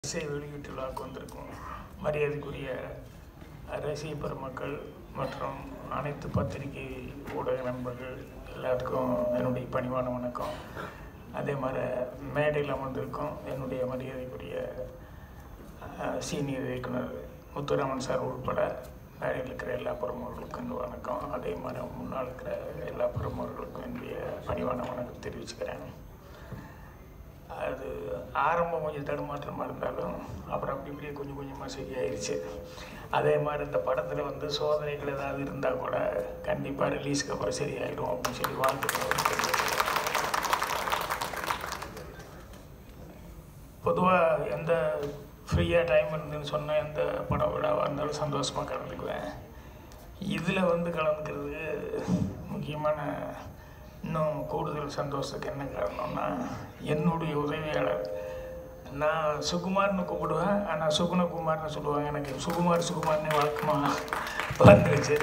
இசை வெளியீட்டு விழாவுக்கு வந்திருக்கும் மரியாதைக்குரிய ரசிக பெருமக்கள் மற்றும் அனைத்து பத்திரிகை ஊடக நண்பர்கள் எல்லாத்துக்கும் என்னுடைய பணிவான வணக்கம் அதே மாதிரி மேடையில் அமர்ந்திருக்கும் என்னுடைய மரியாதைக்குரிய அஹ், சீனியர் இயக்குனர் முத்துராமன் சார் உட்பட மேடையில் இருக்கிற எல்லா பிரமுகர்களுக்கும் இந்த வணக்கம் அதே மாதிரி முன்னால் இருக்கிற எல்லா பிரமுகர்களுக்கும் என்னுடைய பணிவான வணக்கம் தெரிவிச்சுக்கிறேன் அது ஆரம்பம் கொஞ்சம் தடுமாற்றமாக இருந்தாலும் அப்புறம் அப்படி இப்படியே கொஞ்சம் கொஞ்சமாக சரியாயிருச்சு அதே மாதிரி இந்த படத்தில் வந்து சோதனைகள் ஏதாவது இருந்தால் கூட கண்டிப்பாக ரிலீஸ்க்கு அப்புறம் சரியாயிடும் அப்படின்னு சொல்லி வாழ்த்துக்கள் பொதுவாக எந்த ஃப்ரீயாக டைம் இருந்துன்னு சொன்னால் எந்த படம் விழாவாக இருந்தாலும் சந்தோஷமாக கலந்துக்குவேன் இதில் வந்து கலந்துக்கிறதுக்கு முக்கியமான இன்னும் கூடுதல் சந்தோஷத்துக்கு என்ன காரணம்னா என்னுடைய உதவியாளர் நான் சுகுமார்னு கூப்பிடுவேன் ஆனால் சுகுணகுமார்னு சொல்லுவாங்க எனக்கு சுகுமார் சுகுமார்னே வழக்கமாக வந்துருச்சு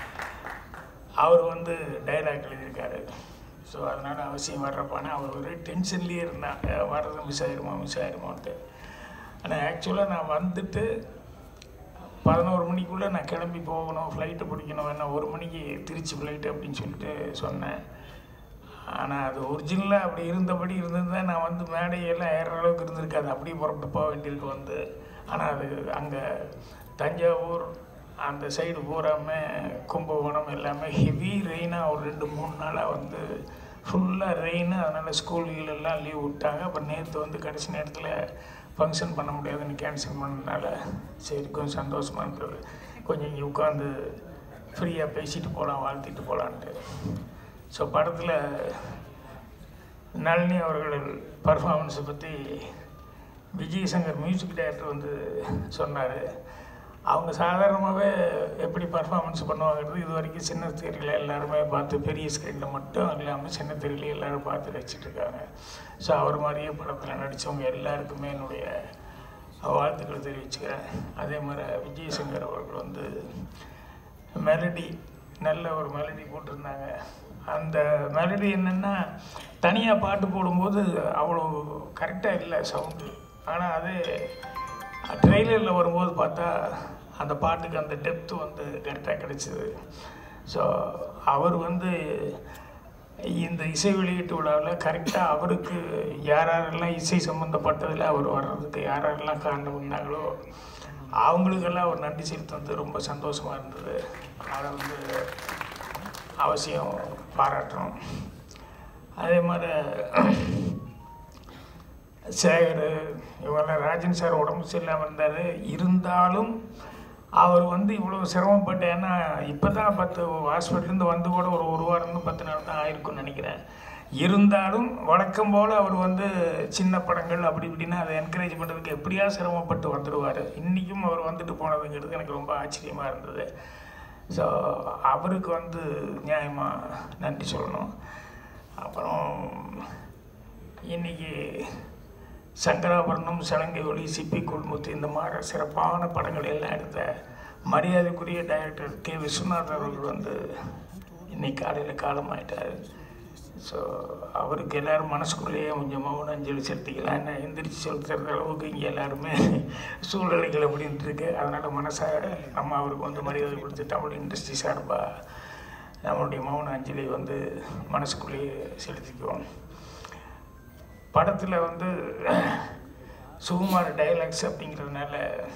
அவர் வந்து டைலாக் எழுதியிருக்காரு ஸோ அதனால் அவசியம் வர்றப்பானே அவர் ஒரு டென்ஷன்லேயே இருந்தான் அஹ் வர்றது மிஸ் ஆயிருமா மிஸ் ஆயிருமான்ட்டு ஆனால் ஆக்சுவலாக நான் வந்துட்டு பதினோரு மணிக்குள்ளே நான் கிளம்பி போகணும் ஃப்ளைட்டு பிடிக்கணும் என்ன ஒரு மணிக்கு திருச்சி ஃப்ளைட்டு அப்படின்னு சொல்லிட்டு சொன்னேன் ஆனால் அது ஒரிஜினலாக அப்படி இருந்தபடி இருந்திருந்தா நான் வந்து மேடையெல்லாம் ஏறுற அளவுக்கு இருந்திருக்காது அப்படியே புறப்பட்டு போக வேண்டியிருக்கு வந்து ஆனால் அது அங்கே தஞ்சாவூர் அந்த சைடு பூராமல் கும்பகோணம் எல்லாமே ஹெவி ரெயினாக ஒரு ரெண்டு மூணு நாளாக வந்து ஃபுல்லாக ரெயின் அதனால் ஸ்கூல்கள் எல்லாம் லீவ் விட்டாங்க அப்புறம் நேற்று வந்து கடைசி நேரத்தில் ஃபங்க்ஷன் பண்ண முடியாதுன்னு கேன்சல் பண்ணதுனால சரி கொஞ்சம் சந்தோஷமாக இருந்தது கொஞ்சம் இங்கே உட்காந்து ஃப்ரீயாக பேசிட்டு போகலாம் வாழ்த்திட்டு போகலான்ட்டு ஸோ படத்தில் நளினி அவர்கள் பர்ஃபார்மன்ஸை பற்றி விஜய் சங்கர் மியூசிக் டைரக்டர் வந்து சொன்னார் அவங்க சாதாரணமாகவே எப்படி பர்ஃபார்மன்ஸ் பண்ணுவாங்கிறது இது வரைக்கும் சின்ன திரையில் எல்லாருமே பார்த்து பெரிய ஸ்க்ரீனில் மட்டும் இல்லாமல் சின்ன திரையில எல்லாரும் பார்த்து ரசிச்சிட்டு இருக்காங்க ஸோ அவர் மாதிரியே படத்தில் நடித்தவங்க எல்லாருக்குமே என்னுடைய வாழ்த்துக்களை தெரிவிச்சுக்கிறேன் அதே மாதிரி விஜய் சங்கர் அவர்கள் வந்து மெலடி நல்ல ஒரு மெலடி போட்டிருந்தாங்க அந்த மெலடி என்னென்னா தனியாக பாட்டு போடும்போது அவ்வளோ கரெக்டாக இல்லை சவுண்டு ஆனால் அதே ட்ரெய்லரில் வரும்போது பார்த்தா அந்த பாட்டுக்கு அந்த டெப்த்து வந்து கரெக்டாக கிடச்சிது ஸோ அவர் வந்து இந்த இசை வெளியீட்டு விழாவில் கரெக்டாக அவருக்கு யார் யாரெல்லாம் இசை சம்மந்தப்பட்டதில் அவர் வர்றதுக்கு யார் யாரெல்லாம் காரணம் இருந்தாங்களோ அவங்களுக்கெல்லாம் அவர் நன்றி செலுத்துறது ரொம்ப சந்தோஷமாக இருந்தது அதை வந்து அவசியம் பாராட்டணும் அதே மாதிரி சேகர் இவங்கெல்லாம் ராஜன் சார் உடம்பு சரியில்லாமல் இருந்தார் இருந்தாலும் அவர் வந்து இவ்வளோ சிரமப்பட்டு ஏன்னா இப்போ தான் பத்து ஹாஸ்பிட்டலேருந்து வந்து கூட ஒரு ஒரு வாரம் பத்து நாள் தான் ஆயிருக்கும்னு நினைக்கிறேன் இருந்தாலும் வழக்கம் போல் அவர் வந்து சின்ன படங்கள் அப்படி இப்படின்னு அதை என்கரேஜ் பண்ணுறதுக்கு எப்படியா சிரமப்பட்டு வந்துடுவார் இன்றைக்கும் அவர் வந்துட்டு போனதுங்கிறது எனக்கு ரொம்ப ஆச்சரியமாக இருந்தது ஸோ அவருக்கு வந்து நியாயமாக நன்றி சொல்லணும் அப்புறம் இன்னைக்கு சங்கராபரணம் சலங்கை ஒளி சிப்பி குள்முத்து இந்த மாதிரி சிறப்பான படங்கள் எல்லாம் எடுத்த மரியாதைக்குரிய டைரக்டர் கே விஸ்வநாத் அவர்கள் வந்து இன்னைக்கு காலையில் காலமாயிட்டார் ஸோ அவருக்கு எல்லோரும் மனசுக்குள்ளேயே கொஞ்சம் மௌன அஞ்சலி செலுத்திக்கலாம் என்ன எந்திரிச்சு செலுத்துறது அளவுக்கு இங்கே எல்லாருமே சூழ்நிலைகள் அப்படின்ட்டு இருக்கு அதனால் மனசார நம்ம அவருக்கு வந்து மரியாதை கொடுத்து தமிழ் இண்டஸ்ட்ரி சார்பாக நம்மளுடைய மௌன அஞ்சலி வந்து மனசுக்குள்ளேயே செலுத்திக்குவோம் படத்தில் வந்து சுகுமார் டைலாக்ஸ் அப்படிங்கிறதுனால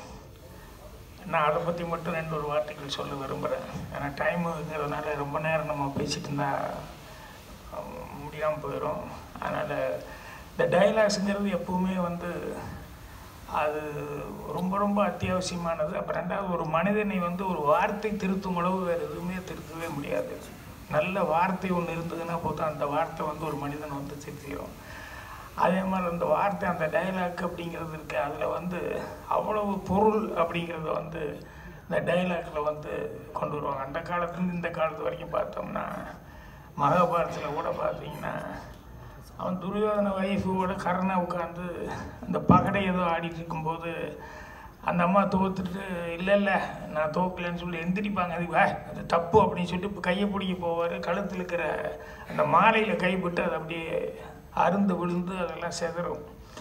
நான் அதை பற்றி மட்டும் ரெண்டு ஒரு வார்த்தைகள் சொல்ல விரும்புகிறேன் ஏன்னா டைமுங்கிறதுனால ரொம்ப நேரம் நம்ம பேசிட்டு இருந்தால் முடியாமல் போயிடும் அதனால் இந்த டைலாக்ஸுங்கிறது எப்பவுமே வந்து அது ரொம்ப ரொம்ப அத்தியாவசியமானது அப்போ ரெண்டாவது ஒரு மனிதனை வந்து ஒரு வார்த்தை திருத்தும் அளவு வேறு எதுவுமே திருத்தவே முடியாது நல்ல வார்த்தை ஒன்று இருந்ததுன்னா போதும் அந்த வார்த்தை வந்து ஒரு மனிதனை வந்து திருத்திடும் அதே மாதிரி அந்த வார்த்தை அந்த டைலாக் அப்படிங்கிறது இருக்கு அதில் வந்து அவ்வளவு பொருள் அப்படிங்கிறத வந்து இந்த டைலாக்ல வந்து கொண்டு வருவாங்க அந்த காலத்துலேருந்து இந்த காலத்து வரைக்கும் பார்த்தோம்னா மகாபாரதத்தில் கூட பார்த்தீங்கன்னா அவன் துரியோதன ஒய்ஃபோட கர்ணா உட்காந்து அந்த பகடை ஏதோ ஆடிட்டு இருக்கும்போது அந்த அம்மா தோத்துட்டு இல்லை இல்லை நான் தோக்கலைன்னு சொல்லி எந்திரிப்பாங்க அது வே அது தப்பு அப்படின்னு சொல்லிட்டு இப்போ கையை பிடிக்க போவார் கழுத்தில் இருக்கிற அந்த மாலையில் கைப்பட்டு அது அப்படியே அருந்து விழுந்து அதெல்லாம் செதறும்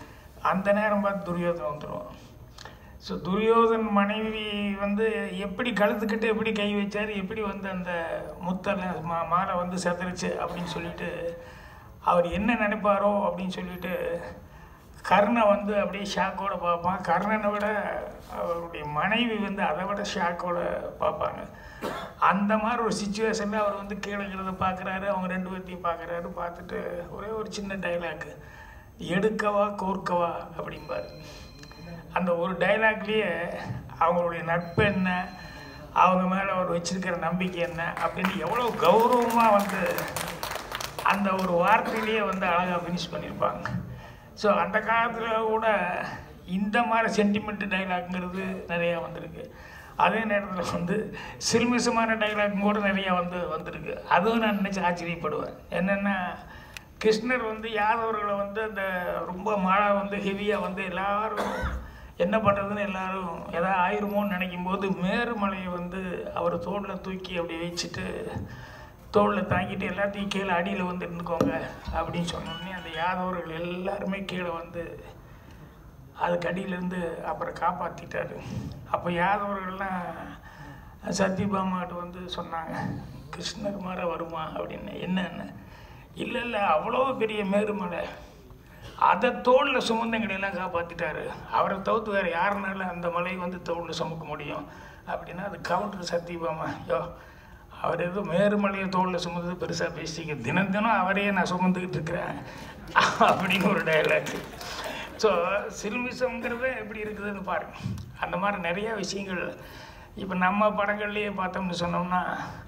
அந்த நேரம் பார்த்து துரியோதன் வந்துடும் ஸோ துரியோதன் மனைவி வந்து எப்படி கழுத்துக்கிட்டு எப்படி கை வச்சார் எப்படி வந்து அந்த முத்தலை மா மாலை வந்து செதறிச்சு அப்படின்னு சொல்லிட்டு அவர் என்ன நினைப்பாரோ அப்படின்னு சொல்லிட்டு கர்ணை வந்து அப்படியே ஷாக்கோட பார்ப்பான் கர்ணனை விட அவருடைய மனைவி வந்து அதை விட ஷாக்கோட பார்ப்பாங்க அந்த மாதிரி ஒரு சுச்சுவேஷனில் அவர் வந்து கீழே பார்க்குறாரு அவங்க ரெண்டு பேர்த்தையும் பார்க்குறாரு பார்த்துட்டு ஒரே ஒரு சின்ன டைலாக்கு எடுக்கவா கோர்க்கவா அப்படிம்பாரு அந்த ஒரு டைலாக்லேயே அவங்களுடைய நட்பு என்ன அவங்க மேலே அவர் வச்சிருக்கிற நம்பிக்கை என்ன அப்படின்னு எவ்வளோ கௌரவமாக வந்து அந்த ஒரு வார்த்தையிலேயே வந்து அழகாக ஃபினிஷ் பண்ணியிருப்பாங்க ஸோ அந்த காலத்தில் கூட இந்த மாதிரி சென்டிமெண்ட் டைலாக்ங்கிறது நிறையா வந்திருக்கு அதே நேரத்தில் வந்து சில்மிசமான டைலாக் கூட நிறையா வந்து வந்திருக்கு அதுவும் நான் நினச்சி ஆச்சரியப்படுவேன் என்னென்னா கிருஷ்ணர் வந்து யாதவர்களை வந்து அந்த ரொம்ப மழை வந்து ஹெவியாக வந்து எல்லாரும் என்ன பண்ணுறதுன்னு எல்லாரும் எதாவது ஆயிருமோன்னு நினைக்கும் போது மேருமலையை வந்து அவர் தோளில் தூக்கி அப்படி வச்சுட்டு தோளில் தாங்கிட்டு எல்லாத்தையும் கீழே அடியில் வந்து இருந்துக்கோங்க அப்படின்னு சொன்னோடனே அந்த யாதவர்கள் எல்லாருமே கீழே வந்து அதுக்கு அடியிலேருந்து அப்புறம் காப்பாற்றிட்டாரு அப்போ யாதவர்கள்லாம் சத்யபாமாட்ட வந்து சொன்னாங்க கிருஷ்ணர் மாதிரி வருமா அப்படின்னு என்னன்னு இல்லை இல்லை அவ்வளோ பெரிய மேருமலை அதை தோளில் சுமந்தங்களையெல்லாம் காப்பாற்றிட்டாரு அவரை தவிர்த்து வேறு யாருனால அந்த மலையை வந்து தோளில் சுமக்க முடியும் அப்படின்னா அது கவுண்டர் சத்தியபாமா யோ அவர் எதுவும் மேருமலையை தோளில் சுமந்து பெருசாக பேசிக்க தினம் தினம் அவரையே நான் சுமந்துக்கிட்டு இருக்கிறேன் அப்படின்னு ஒரு டைலாக் ஸோ சில்மிசம்ங்கிறது எப்படி இருக்குதுன்னு பாருங்க அந்த மாதிரி நிறைய விஷயங்கள் இப்போ நம்ம படங்கள்லேயே பார்த்தோம்னு சொன்னோம்னா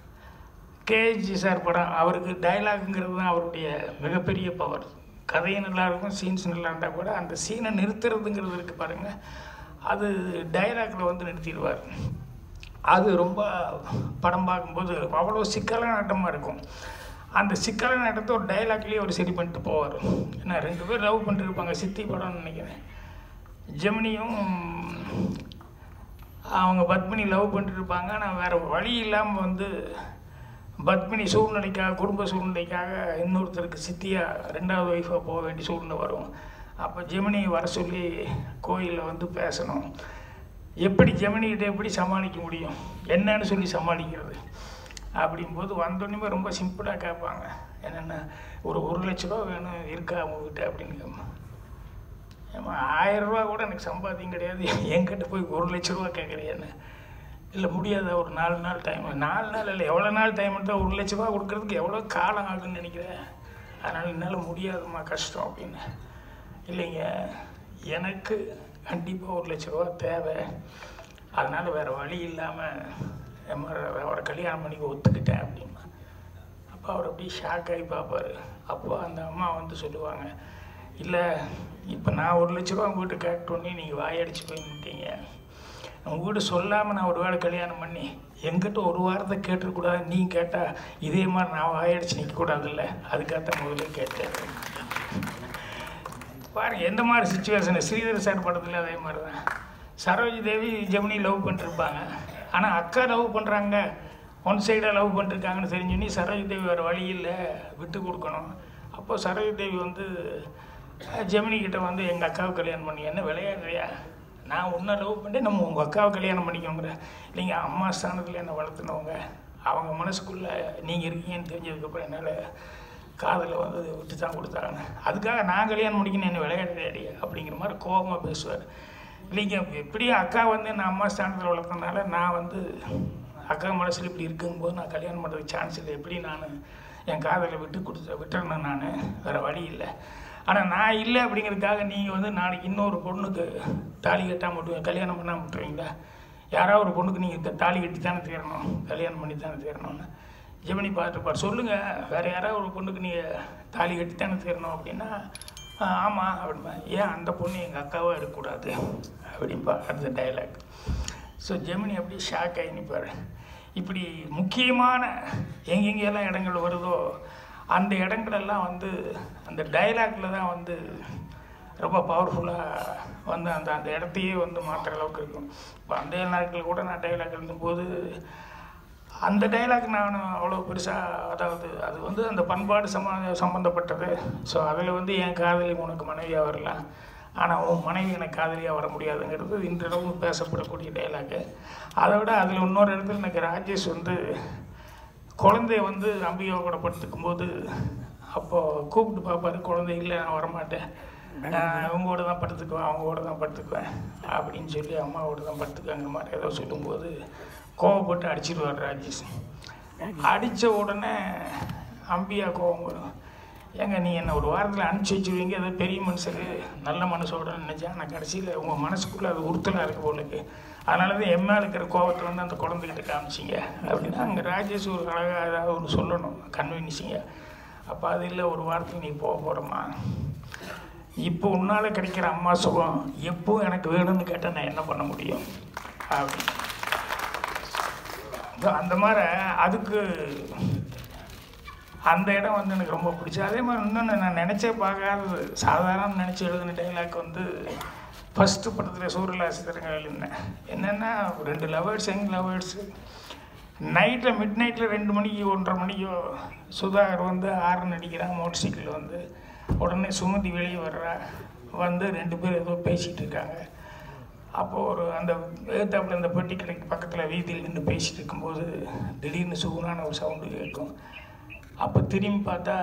கேஜி சார் படம் அவருக்கு டைலாக்ங்கிறது தான் அவருடைய மிகப்பெரிய பவர் கதையும் நல்லா இருக்கும் சீன்ஸ் நல்லா இருந்தால் கூட அந்த சீனை நிறுத்துறதுங்கிறது இருக்குது பாருங்கள் அது டைலாக்ல வந்து நிறுத்திடுவார் அது ரொம்ப படம் பார்க்கும்போது அவ்வளோ சிக்கலான ஆட்டமாக இருக்கும் அந்த சிக்கலான இடத்த ஒரு டைலாக்லேயே ஒரு சரி பண்ணிட்டு போவார் ஏன்னா ரெண்டு பேர் லவ் பண்ணிட்டு இருப்பாங்க சித்தி படம்னு நினைக்கிறேன் ஜெமினியும் அவங்க பத்மினி லவ் பண்ணிட்டு இருப்பாங்க ஆனால் வேறு வழி இல்லாமல் வந்து பத்மினி சூழ்நிலைக்காக குடும்ப சூழ்நிலைக்காக இன்னொருத்தருக்கு சித்தியாக ரெண்டாவது ஒய்ஃபாக போக வேண்டிய சூழ்நிலை வரும் அப்போ ஜெமினி வர சொல்லி கோயிலில் வந்து பேசணும் எப்படி ஜெமினிகிட்ட எப்படி சமாளிக்க முடியும் என்னன்னு சொல்லி சமாளிக்கிறது அப்படிங்கும்போது வந்தோடனே ரொம்ப சிம்பிளாக கேட்பாங்க என்னென்ன ஒரு ஒரு லட்ச ரூபா வேணும் இருக்கா உங்ககிட்ட அப்படின்னு கேட்பான் ஏமா ஆயிரம் ரூபா கூட எனக்கு சம்பாத்தியம் கிடையாது என்கிட்ட போய் ஒரு லட்ச ரூபா கேட்குறியான்னு இல்லை முடியாத ஒரு நாலு நாள் டைம் நாலு நாள் இல்லை எவ்வளோ நாள் டைம் எடுத்தால் ஒரு லட்ச ரூபா கொடுக்கறதுக்கு எவ்வளோ காலம் ஆகுன்னு நினைக்கிறேன் அதனால் என்னால் முடியாதும்மா கஷ்டம் அப்படின்னு இல்லைங்க எனக்கு கண்டிப்பாக ஒரு லட்ச ரூபா தேவை அதனால் வேறு வழி இல்லாமல் அவரை கல்யாணம் பண்ணிக்க ஒத்துக்கிட்டேன் அப்படின்னா அப்போ அவர் அப்படியே ஷாக் ஆகி பார்ப்பார் அப்போ அந்த அம்மா வந்து சொல்லுவாங்க இல்லை இப்போ நான் ஒரு லட்ச ரூபா உங்கள்கிட்ட கேட்டோன்னே நீங்கள் வாயடிச்சு போய் நிட்டீங்க உங்கள்கிட்ட சொல்லாமல் நான் ஒரு வேளை கல்யாணம் பண்ணி எங்கிட்ட ஒரு வாரத்தை கேட்டுருக்கூடாது நீ கேட்டால் இதே மாதிரி நான் வாயடிச்சு நிற்கக்கூடாதுல்ல அதுக்காகத்தான் முதல்ல கேட்டேன் பாருங்க எந்த மாதிரி சுச்சுவேஷன் ஸ்ரீதர் சார் படத்தில் அதே மாதிரி தான் சரோஜி தேவி ஜெமினி லவ் பண்ணிருப்பாங்க ஆனால் அக்கா லவ் பண்ணுறாங்க ஒன் சைடாக லவ் பண்ணிருக்காங்கன்னு தெரிஞ்சோன்னே சரோஜி தேவி வேறு வழி இல்லை விட்டு கொடுக்கணும் அப்போ சரோஜி தேவி வந்து ஜெமினி கிட்ட வந்து எங்கள் அக்காவை கல்யாணம் பண்ணி என்ன விளையாடுறியா நான் உன்னை லவ் பண்ணிட்டு நம்ம உங்கள் அக்காவை கல்யாணம் பண்ணிக்கோங்கிற இல்லைங்க அம்மா ஸ்தானத்தில் என்னை வளர்த்துனவங்க அவங்க மனசுக்குள்ளே நீங்கள் இருக்கீங்கன்னு தெரிஞ்சதுக்கப்புறம் என்னால் காதலை வந்து விட்டு தான் கொடுத்தாங்க அதுக்காக நான் கல்யாணம் பண்ணிக்கணும் என்ன விளையாடுறியாடி அப்படிங்கிற மாதிரி கோபமாக பேசுவார் இல்லைங்க எப்படியும் அக்கா வந்து நான் அம்மா ஸ்தானத்தில் வளர்த்தனால நான் வந்து அக்கா மனசில் இப்படி இருக்கும்போது நான் கல்யாணம் பண்ணுறதுக்கு சான்ஸ் இல்லை எப்படி நான் என் காதலை விட்டு கொடுத்த விட்டுறேன் நான் வேறு வழி இல்லை ஆனால் நான் இல்லை அப்படிங்கிறதுக்காக நீங்கள் வந்து நாளைக்கு இன்னொரு பொண்ணுக்கு தாலி கட்டாமல் விட்டு கல்யாணம் பண்ணாமல் விட்டுருவீங்களா யாராவது ஒரு பொண்ணுக்கு நீங்கள் தாலி கட்டி தானே தீரணும் கல்யாணம் பண்ணி தானே தீரணும்னு ஜெமினி பார்த்துப்பார் சொல்லுங்கள் வேறு யாராவது ஒரு பொண்ணுக்கு நீங்கள் தாலி கட்டி தானே தீரணும் அப்படின்னா ஆமாம் அப்படின்பா ஏன் அந்த பொண்ணு எங்கள் அக்காவாக இருக்கக்கூடாது அப்படின்பா அடுத்த டைலாக் ஸோ ஜெமினி அப்படியே ஷாக் ஆகி நிற்பார் இப்படி முக்கியமான எங்கெங்கெல்லாம் இடங்கள் வருதோ அந்த இடங்களெல்லாம் வந்து அந்த டைலாக்ல தான் வந்து ரொம்ப பவர்ஃபுல்லாக வந்து அந்த அந்த இடத்தையே வந்து மாற்றுற அளவுக்கு இருக்கும் இப்போ அந்த நாட்களில் கூட நான் டைலாக் எழுதும்போது அந்த டைலாக் நான் அவ்வளோ பெருசாக அதாவது அது வந்து அந்த பண்பாடு சம்ம சம்மந்தப்பட்டது ஸோ அதில் வந்து என் காதலி உனக்கு மனைவியாக வரலாம் ஆனால் உன் மனைவி எனக்கு காதலியாக வர முடியாதுங்கிறது இன்றளவும் பேசப்படக்கூடிய டைலாக்கு அதை விட அதில் இன்னொரு இடத்துல எனக்கு ராஜேஷ் வந்து குழந்தைய வந்து அம்பிகா கூட படுத்துக்கும் போது அப்போது கூப்பிட்டு பார்ப்பாரு குழந்தை இல்லை நான் வரமாட்டேன் நான் இவங்களோட தான் படுத்துக்குவேன் அவங்களோட தான் படுத்துக்குவேன் அப்படின்னு சொல்லி அம்மாவோட தான் படுத்துக்குவேங்கிற மாதிரி ஏதோ சொல்லும்போது கோவப்பட்டு அடிச்சிடுவார் ராஜேஷ் அடித்த உடனே அம்பியா கோவம் வரும் ஏங்க நீ என்னை ஒரு வாரத்தில் அனுப்பிச்சி வச்சுருவீங்க ஏதோ பெரிய மனுஷரு நல்ல மனசோட நினச்சேன் ஆனால் கடைசியில் உங்கள் மனசுக்குள்ளே அது உறுத்தலாக இருக்கு போல இருக்கு அதனால தான் எம்மா இருக்கிற கோவத்தை வந்து அந்த குழந்தைகிட்ட காமிச்சிங்க அப்படின்னா அங்கே ராஜேஷ் ஒரு அழகாக ஏதாவது ஒன்று சொல்லணும் கன்வின்சிங்க அப்போ அது இல்லை ஒரு வாரத்துக்கு நீ போக போகிறோமா இப்போ உன்னால் கிடைக்கிற அம்மா சுகம் எப்போ எனக்கு வேணும்னு கேட்டால் நான் என்ன பண்ண முடியும் அப்படின்னு So, அந்த மாதிரி அதுக்கு அந்த இடம் வந்து எனக்கு ரொம்ப பிடிச்சி அதே மாதிரி இன்னொன்று நான் நினச்சே பார்க்காதது சாதாரண நினச்சி எழுதின டைலாக் வந்து ஃபஸ்ட்டு படத்தில் சூரியலாசித்திரங்கள் எழுதினேன் என்னென்னா ரெண்டு லவர்ஸ் யங் லவர்ஸு நைட்டில் மிட் நைட்டில் ரெண்டு மணிக்கு ஒன்றரை மணிக்கோ சுதாகர் வந்து ஆரன் அடிக்கிறான் மோட்டர் சைக்கிளில் வந்து உடனே சுமதி வெளியே வர்றா வந்து ரெண்டு பேரும் ஏதோ பேசிகிட்டு இருக்காங்க அப்போது ஒரு அந்த ஏத்தாப்புல அந்த பெட்டி கடைக்கு பக்கத்தில் வீதியில் நின்று பேசிகிட்டு இருக்கும்போது திடீர்னு சுகுனான ஒரு சவுண்டு கேட்கும் அப்போ திரும்பி பார்த்தா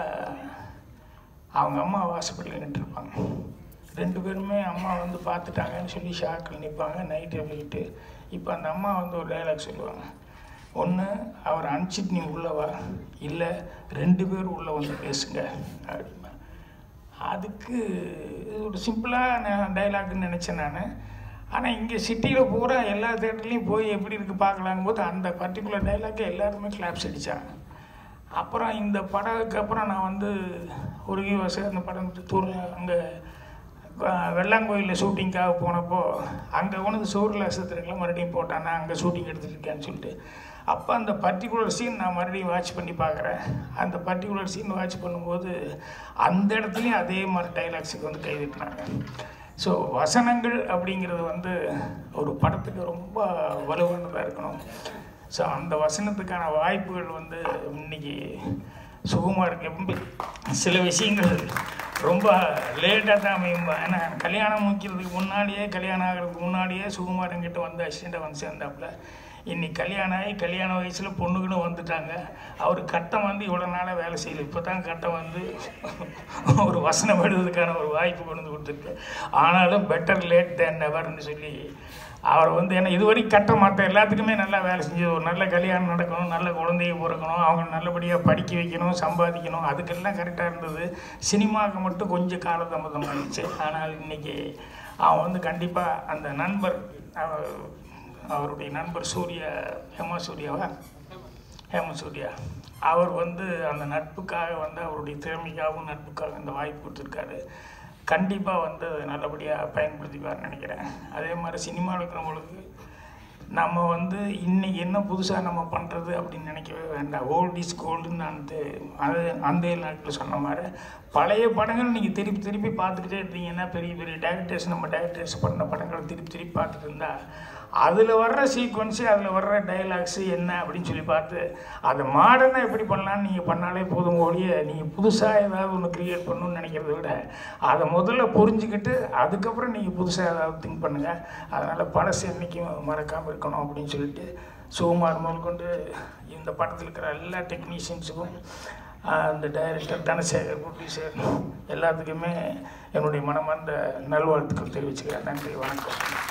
அவங்க அம்மா வாசப்படியில் நின்றுருப்பாங்க ரெண்டு பேருமே அம்மா வந்து பார்த்துட்டாங்கன்னு சொல்லி ஷாக்கில் நிற்பாங்க நைட்டு போயிட்டு இப்போ அந்த அம்மா வந்து ஒரு டைலாக் சொல்லுவாங்க ஒன்று அவர் அனுப்பிச்சிட்டு நீ உள்ளே வா இல்லை ரெண்டு பேர் உள்ளே வந்து பேசுங்க அப்படிமா அதுக்கு இது ஒரு சிம்பிளாக டைலாக்னு நினச்சேன் நான் ஆனால் இங்கே சிட்டியில் பூரா எல்லா தேட்டர்லேயும் போய் எப்படி இருக்குது பார்க்கலாங்கும் போது அந்த பர்டிகுலர் டைலாக்கை எல்லாருமே கிளாப்ஸ் அடித்தாங்க அப்புறம் இந்த படத்துக்கு அப்புறம் நான் வந்து ஒரு யூஎஸ் அந்த படம் தூர் அங்கே வெள்ளாங்கோயிலில் ஷூட்டிங்காக போனப்போ அங்கே கொண்டு சூரிய நட்சத்திரங்களை மறுபடியும் போட்டான் நான் அங்கே ஷூட்டிங் எடுத்துருக்கேன்னு சொல்லிட்டு அப்போ அந்த பர்டிகுலர் சீன் நான் மறுபடியும் வாட்ச் பண்ணி பார்க்குறேன் அந்த பர்டிகுலர் சீன் வாட்ச் பண்ணும்போது அந்த இடத்துலையும் அதே மாதிரி டைலாக்ஸுக்கு வந்து கைதிட்டினாங்க ஸோ வசனங்கள் அப்படிங்கிறது வந்து ஒரு படத்துக்கு ரொம்ப வலுவானதாக இருக்கணும் ஸோ அந்த வசனத்துக்கான வாய்ப்புகள் வந்து இன்னைக்கு சுகுமாருக்கு எப்படி சில விஷயங்கள் ரொம்ப லேட்டாக தான் அமையும் ஏன்னா கல்யாணம் முடிக்கிறதுக்கு முன்னாடியே கல்யாணம் ஆகிறதுக்கு முன்னாடியே சுகுமார் என்கிட்ட வந்து அசிஸ்டண்ட்டாக வந்து சேர்ந்தாப்புல இன்னைக்கு கல்யாணம் ஆகி கல்யாண வயசில் பொண்ணுகளும் வந்துட்டாங்க அவர் கட்டம் வந்து இவ்வளோ நாளாக வேலை செய்யல இப்போ தான் கட்டம் வந்து ஒரு வசனம் எழுதுறதுக்கான ஒரு வாய்ப்பு கொண்டு வந்து கொடுத்துருக்கு ஆனாலும் பெட்டர் லேட் தேன் நெவர்னு சொல்லி அவர் வந்து என்ன இது வரைக்கும் கட்ட மாட்ட எல்லாத்துக்குமே நல்லா வேலை செஞ்சது ஒரு நல்ல கல்யாணம் நடக்கணும் நல்ல குழந்தைய பிறக்கணும் அவங்க நல்லபடியாக படிக்க வைக்கணும் சம்பாதிக்கணும் அதுக்கெல்லாம் கரெக்டாக இருந்தது சினிமாவுக்கு மட்டும் கொஞ்சம் காலதாமதம் ஆயிடுச்சு ஆனால் இன்னைக்கு அவன் வந்து கண்டிப்பாக அந்த நண்பர் அவர் அவருடைய நண்பர் சூர்யா ஹேமா சூர்யாவா ஹேம சூர்யா அவர் வந்து அந்த நட்புக்காக வந்து அவருடைய திறமைக்காகவும் நட்புக்காக இந்த வாய்ப்பு கொடுத்துருக்காரு கண்டிப்பாக வந்து அதை நல்லபடியாக பயன்படுத்திப்பார்னு நினைக்கிறேன் அதே மாதிரி சினிமாவில் இருக்கிறவங்களுக்கு நம்ம வந்து இன்னைக்கு என்ன புதுசாக நம்ம பண்ணுறது அப்படின்னு நினைக்கவே வேண்டாம் ஓல்ட் இஸ் கோல்டுன்னு அந்த அது அந்த நாட்டில் சொன்ன மாதிரி பழைய படங்கள் நீங்கள் திருப்பி திருப்பி பார்த்துக்கிட்டே இருந்தீங்கன்னா பெரிய பெரிய டேரக்டர்ஸ் நம்ம டேரக்டர்ஸ் பண்ண படங்களை திருப்பி திருப்பி பார்த்துட்டு இருந்தா அதில் வர்ற சீக்வன்ஸு அதில் வர்ற டைலாக்ஸு என்ன அப்படின்னு சொல்லி பார்த்து அதை மாடர்னாக எப்படி பண்ணலான்னு நீங்கள் பண்ணாலே போதும் ஒழிய நீங்கள் புதுசாக ஏதாவது ஒன்று க்ரியேட் பண்ணணும்னு நினைக்கிறத விட அதை முதல்ல புரிஞ்சுக்கிட்டு அதுக்கப்புறம் நீங்கள் புதுசாக ஏதாவது திங்க் பண்ணுங்கள் அதனால் பழசு என்றைக்கும் மறக்காமல் இருக்கணும் அப்படின்னு சொல்லிட்டு சுகுமார் முதல் கொண்டு இந்த படத்தில் இருக்கிற எல்லா டெக்னீஷியன்ஸுக்கும் அந்த டைரக்டர் தனசேகர் ப்ரொடியூசர் எல்லாத்துக்குமே என்னுடைய மனமார்ந்த நல்வாழ்த்துக்கள் தெரிவிச்சுக்கிறேன் நன்றி வணக்கம்